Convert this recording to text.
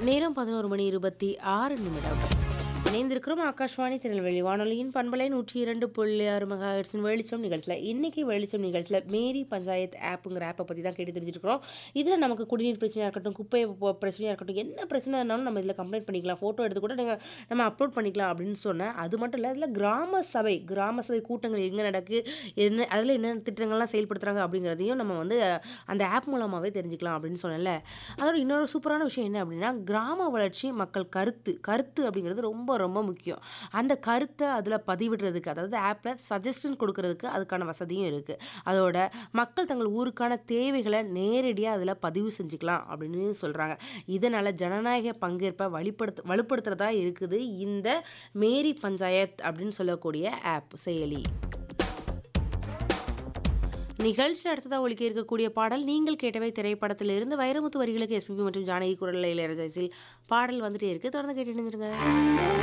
நேரம் பதினோரு மணி இருபத்தி ஆறு நிமிடம் இணைந்திருக்கிறோம் ஆகாஷ்வாணி திருநெல்வேலி வானொலியின் பண்பலை நூற்றி இரண்டு புள்ளி ஆறு மெகாஹெட்ஸின் வெளிச்சம் நிகழ்ச்சியில் இன்னைக்கு வெளிச்சம் நிகழ்ச்சியில் மேரி பஞ்சாயத் ஆப்புங்கிற ஆப்பை பற்றி தான் கேட்டு தெரிஞ்சிருக்கிறோம் இதில் நமக்கு குடிநீர் பிரச்சனையாக இருக்கட்டும் குப்பை போ- பிரச்சனையாக இருக்கட்டும் என்ன பிரச்சனை இருந்தாலும் நம்ம இதில் கம்ப்ளைண்ட் பண்ணிக்கலாம் ஃபோட்டோ எடுத்து கூட நீங்கள் நம்ம அப்லோட் பண்ணிக்கலாம் அப்படின்னு சொன்னேன் அது மட்டும் இல்லை இதில் கிராம சபை கிராம சபை கூட்டங்கள் எங்கே நடக்கு என்ன அதில் என்னென்ன திட்டங்கள்லாம் செயல்படுத்துகிறாங்க அப்படிங்கிறதையும் நம்ம வந்து அஹ், அந்த ஆப் மூலமாகவே தெரிஞ்சுக்கலாம் அப்படின்னு சொன்னேன்ல அதோட இன்னொரு சூப்பரான விஷயம் என்ன அப்படின்னா கிராம வளர்ச்சி மக்கள் கருத்து கருத்து அப்படிங்கிறது ரொம்ப ரொம்ப முக்கியம் அந்த கருத்தை அதில் பதிவிடுறதுக்கு அதாவது ஆப்பில் சஜஷன் கொடுக்கறதுக்கு அதுக்கான வசதியும் இருக்குது அதோட மக்கள் தங்கள் ஊருக்கான தேவைகளை நேரடியாக அதில் பதிவு செஞ்சுக்கலாம் அப்படின்னு சொல்கிறாங்க இதனால் ஜனநாயக பங்கேற்பை வழிப்படுத்த வலுப்படுத்துறதா இருக்குது இந்த மேரி பஞ்சாயத் அப்படின்னு சொல்லக்கூடிய ஆப் செயலி நிகழ்ச்சி அடுத்ததாக ஒழிக்க இருக்கக்கூடிய பாடல் நீங்கள் கேட்டவை திரைப்படத்திலிருந்து வைரமுத்து வரிகளுக்கு எஸ்பிபி மற்றும் ஜானகி குரல் இளையராஜா இசையில் பாடல் வந்துட்டே இருக்கு தொடர்ந்து கேட்டு இணைஞ்சிருங்க